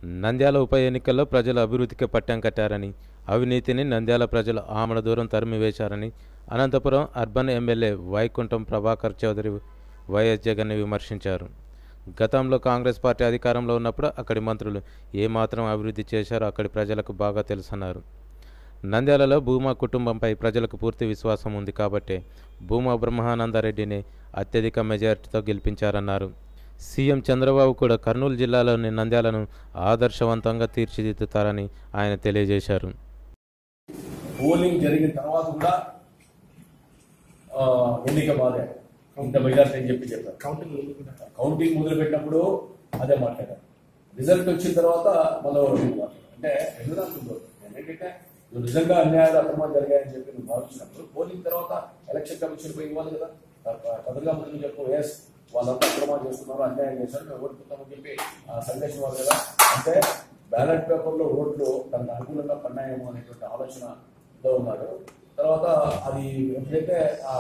నంద్యాల ఉప ఎన్నికల్లో ప్రజలు అభివృద్ధికి పట్టం కట్టారని అవినీతిని నంద్యాల ప్రజలు ఆమడ దూరం తరిమివేశారని Anantapur urban MLA Vaikuntham Prabhakar Chowdary YS జగన్ని విమర్శించారు గతంలో కాంగ్రెస్ పార్టీ అధికారంలో ఉన్నప్పుడు అక్కడి మంత్రులు ఏమాత్రం అభివృద్ధి చేశారో అక్కడి ప్రజలకు బాగా తెలుసన్నారు నంద్యాలలో భూమా కుటుంబంపై ప్రజలకు పూర్తి విశ్వాసం ఉంది కాబట్టే భూమా బ్రహ్మానందరెడ్డిని అత్యధిక మెజారిటీతో గెలిపించారన్నారు సీఎం చంద్రబాబు కూడా కర్నూలు జిల్లాలోని నంద్యాలను ఆదర్శవంతంగా తీర్చిదిద్దుతారని ఆయన తెలియజేశారు పోలింగ్ జరిగిన తర్వాత కూడా ఆ, ఎన్నిక బాధే ఇంత మెజార్టీ అని చెప్పి చెప్పారు కౌంటింగ్ కౌంటింగ్ మొదలు పెట్టినప్పుడు అదే మాట్లాడారు రిజల్ట్ వచ్చిన తర్వాత మళ్ళీ ఓటింగ్ మాట్లాడారు అంటే రెండు దాంట్లో ఏంటంటే నువ్వు నిజంగా అన్యాయాలు అక్రమాలు జరిగాయని చెప్పి నువ్వు భావించినప్పుడు పోలింగ్ తర్వాత ఎలక్షన్ కమిషన్ పోయి ఇవ్వాలి కదా పదవిగా ముందు చెప్పు ఎస్ వాళ్ళంతా అక్రమాలు చేస్తున్నారు అన్యాయం చేశారు మేము ఓడిపోతామని చెప్పి ఆ సందేశం ఇవ్వాలి కదా అంటే బ్యాలెట్ పేపర్లో ఓట్లు తనకు అనుకూలంగా పన్నాయేమో అనేటువంటి ఆలోచనలో ఉన్నాడు తర్వాత అది ఎప్పుడైతే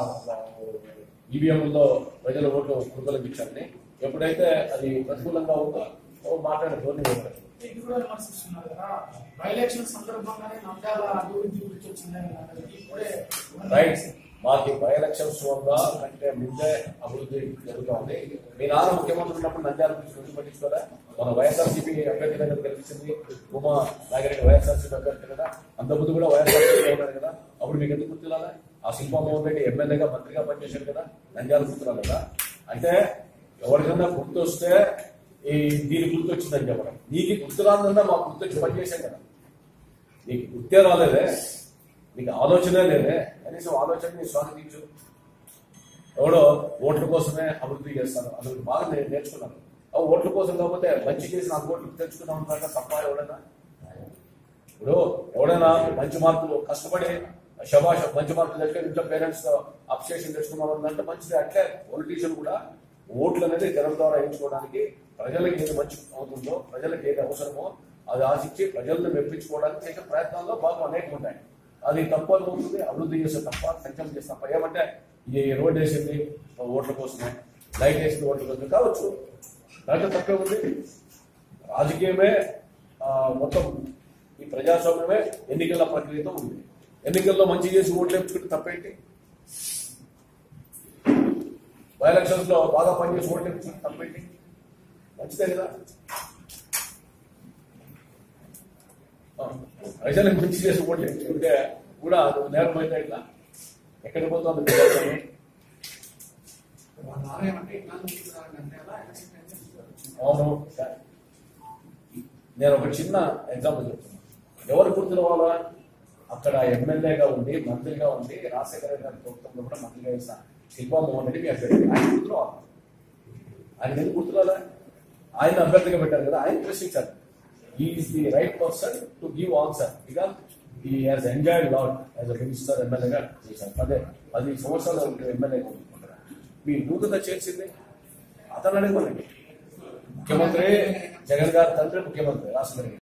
ఈవీఎంలో ప్రజల ఓట్లు కుటుంబాలకు ఇచ్చారని ఎప్పుడైతే అది ప్రతికూలంగా ఉందో ఓ మాట్లాడే ధోరణి ఇవ్వలేదు ఇది కూడా విమర్శిస్తున్నారు కదా బై ఎలక్షన్ సందర్భంగానే నంద్యాల అభివృద్ధి గురించి వచ్చిందని అన్నది ఇప్పుడే రైట్ మాకు బై ఎలక్షన్స్ వల్ల కంటే ముందే అభివృద్ధి జరుగుతూ ఉంది మీ నాన్న ముఖ్యమంత్రి ఉన్నప్పుడు నంద్యాల గురించి గురించి పట్టించుకోలే మన వైఎస్ఆర్సీపీ అభ్యర్థి దగ్గర కల్పించింది ఉమా నాగరెడ్డి వైఎస్ఆర్సీపీ అభ్యర్థి కదా అంత ముందు కూడా వైఎస్ఆర్సీపీ ఉన్నారు కదా అప్పుడు మీకు ఎందుకు గుర్తురాలే ఆ శిల్పమోహన్ రెడ్డి ఎమ్మెల్యేగా మంత్రిగా పనిచేశాడు కదా నంద్యాల గుర్తురాలి కదా అంటే ఎవరికన్నా గుర్తు వస్తే ఈ దీని గుర్తు వచ్చిందని చెప్పడం నీకు గుర్తు రాదన్నా మాకు గుర్తు వచ్చి పనిచేశాం కదా నీకు గుర్తే రాలేదే నీకు ఆలోచనే లేదే కనీసం ఆలోచనని స్వాగతించు ఎవడో ఓట్ల కోసమే అభివృద్ధి చేస్తాను అసలు బాగా నేను నేర్చుకున్నాను ఆ ఓట్ల కోసం కాకపోతే మంచి చేసి నాకు ఓట్లు తెచ్చుకున్నాం అన్నాక తప్ప ఎవడైనా ఇప్పుడు ఎవడైనా మంచి మార్కులు కష్టపడి శబాష్ మంచి మార్కులు తెచ్చుకొని ఇంట్లో పేరెంట్స్ అప్రిషియేషన్ తెచ్చుకున్నాం అంటే మంచిది అట్లే పొలిటీషియన్ కూడా ఓట్లు అనేది జనం ద్వారా ఎంచుకోవడానికి ప్రజలకు ఏది మంచి అవుతుందో ప్రజలకు ఏది అవసరమో అది ఆశించి ప్రజలను మెప్పించుకోవడానికి చేసే ప్రయత్నాల్లో భాగం అనేకం ఉంటాయి అది తప్పు అనుకుంటుంది అభివృద్ధి చేసే తప్ప సంక్షేమం చేసే తప్ప ఏమంటే ఈ రోడ్ వేసింది ఓట్ల కోసమే లైట్ వేసింది ఓట్ల కోసమే కావచ్చు దాంట్లో తప్పే ఉంది రాజకీయమే ఆ, మొత్తం ఈ ప్రజాస్వామ్యమే ఎన్నికల ప్రక్రియతో ఉంది ఎన్నికల్లో మంచి చేసి ఓట్లు ఎంచుకుంటే తప్పేంటి బై ఎలక్షన్స్ లో బాగా పనిచేసి ఓట్లు ఎంచుకుంటే తప్పేంటి మంచిదే కదా ఆ, ప్రజలకు మంచి చేసి ఓట్లు ఎంచుకుంటే కూడా నువ్వు నేరం అయితే ఇట్లా ఎక్కడికి పోతుంది ప్రజాస్వామ్యం వాళ్ళ నాన్న ఏమంటే ఇట్లా చూస్తున్నారు నంద్యాల ఎలక్షన్ టైంలో అవును నేను ఒక చిన్న ఎగ్జాంపుల్ చెప్తున్నాను ఎవరు గుర్తు రావాలా అక్కడ ఎమ్మెల్యేగా ఉండి మంత్రిగా ఉండి రాజశేఖర రెడ్డి గారి ప్రభుత్వంలో కూడా మంత్రిగా చేసిన శిల్పా మోహన్ రెడ్డి మీ అభ్యర్థి ఆయన గుర్తు రావాలి ఆయన ఎందుకు గుర్తు రాలే ఆయన అభ్యర్థిగా పెట్టారు కదా ఆయన ప్రశ్నించారు is the right person to give answer because he has enjoyed lot as a minister ఎమ్మెల్యేగా చేశారు పదే పది సంవత్సరాలు ఎమ్మెల్యేగా ఉంటున్నారు మీ నూతన చేర్చింది అతను అడగమనండి ముఖ్యమంత్రి జగన్ గారి తండ్రి ముఖ్యమంత్రి రాష్ట్రపతి